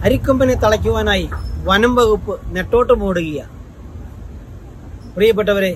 അരിക്കൊമ്പനെ തളയ്ക്കുവാനായി വനം വകുപ്പ് നെട്ടോട്ട് മൂടുകയാണ് പ്രിയപ്പെട്ടവരെ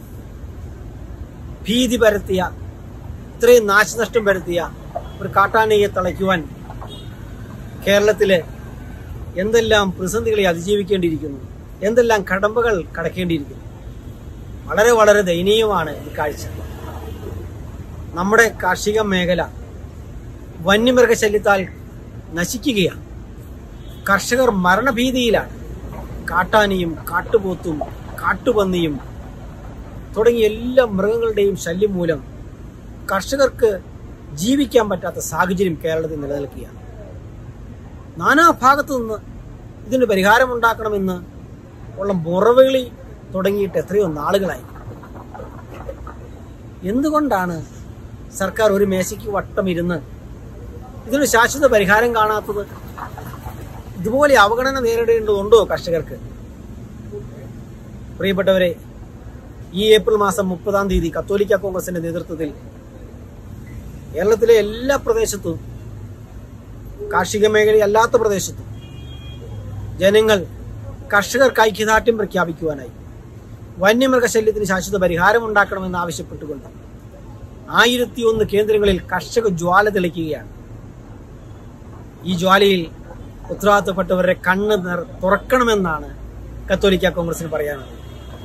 ഭീതി പരത്തിയ ഇത്രയും നാശനഷ്ടം വരുത്തിയ ഒരു കാട്ടാനയെ തളയ്ക്കുവാൻ കേരളത്തില് എന്തെല്ലാം പ്രതിസന്ധികളെ അതിജീവിക്കേണ്ടിയിരിക്കുന്നു എന്തെല്ലാം കടമ്പകൾ കടക്കേണ്ടിയിരിക്കുന്നു വളരെ വളരെ ദയനീയമാണ് ഈ കാഴ്ച നമ്മുടെ കാർഷിക മേഖല വന്യമൃഗശല്യത്താൽ നശിക്കുകയാണ് കർഷകർ മരണഭീതിയിലാണ് കാട്ടാനയും കാട്ടുപോത്തും കാട്ടുപന്നിയും തുടങ്ങിയ എല്ലാ മൃഗങ്ങളുടെയും ശല്യം മൂലം കർഷകർക്ക് ജീവിക്കാൻ പറ്റാത്ത സാഹചര്യം കേരളത്തിൽ നിലനിൽക്കുകയാണ് നാനാഭാഗത്തു നിന്ന് ഇതിന് പരിഹാരമുണ്ടാക്കണമെന്ന് ഉള്ള മുറവിളി തുടങ്ങിയിട്ട് എത്രയോ നാളുകളായി എന്തുകൊണ്ടാണ് സർക്കാർ ഒരു മേശയ്ക്ക് വട്ടം ഇരുന്ന് ഇതിന് ശാശ്വത പരിഹാരം കാണാത്തത് ഇതുപോലെ അവഗണന നേരിടേണ്ടതുണ്ടോ കർഷകർക്ക് പ്രിയപ്പെട്ടവരെ ഈ ഏപ്രിൽ മാസം മുപ്പതാം തീയതി കത്തോലിക്ക കോൺഗ്രസിന്റെ നേതൃത്വത്തിൽ കേരളത്തിലെ എല്ലാ പ്രദേശത്തും കാർഷിക മേഖലയല്ലാത്ത പ്രദേശത്തും ജനങ്ങൾ കർഷകർക്ക് ഐക്യദാർഢ്യം പ്രഖ്യാപിക്കുവാനായി വന്യമൃഗശല്യത്തിന് ശാശ്വത പരിഹാരം ഉണ്ടാക്കണമെന്ന് ആവശ്യപ്പെട്ടുകൊണ്ട് ആയിരത്തി ഒന്ന് കേന്ദ്രങ്ങളിൽ കർഷക ജ്വാല തെളിക്കുകയാണ് ഈ ജ്വാലയിൽ ഉത്തരവാദിത്തപ്പെട്ടവരുടെ കണ്ണ് നിർ- തുറക്കണമെന്നാണ് കത്തോലിക്ക കോൺഗ്രസിന് പറയാനുള്ളത്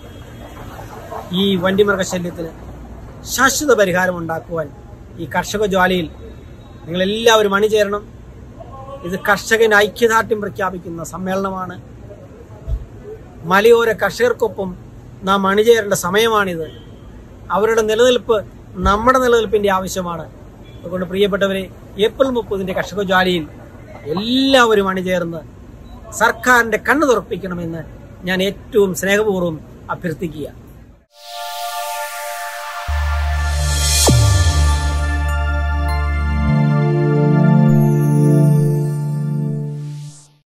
ഈ വന്യമൃഗശല്യത്തിന് ശാശ്വത പരിഹാരം ഉണ്ടാക്കുവാൻ ഈ കർഷക ജ്വാലയിൽ നിങ്ങൾ എല്ലാവരും അണിചേരണം ഇത് കർഷകന് ഐക്യദാർഢ്യം പ്രഖ്യാപിക്കുന്ന സമ്മേളനമാണ് മലയോര കർഷകർക്കൊപ്പം നാം അണിചേരേണ്ട സമയമാണിത് അവരുടെ നിലനിൽപ്പ് നമ്മുടെ നിലനിൽപ്പിന്റെ ആവശ്യമാണ് അതുകൊണ്ട് പ്രിയപ്പെട്ടവരെ ഏപ്രിൽ മുപ്പതിന്റെ കർഷക ജ്വാലയിൽ എല്ലാവരും അണിചേർന്ന് സർക്കാരിന്റെ കണ്ണു തുറപ്പിക്കണമെന്ന് ഞാൻ ഏറ്റവും സ്നേഹപൂർവ്വം അഭ്യർത്ഥിക്കുക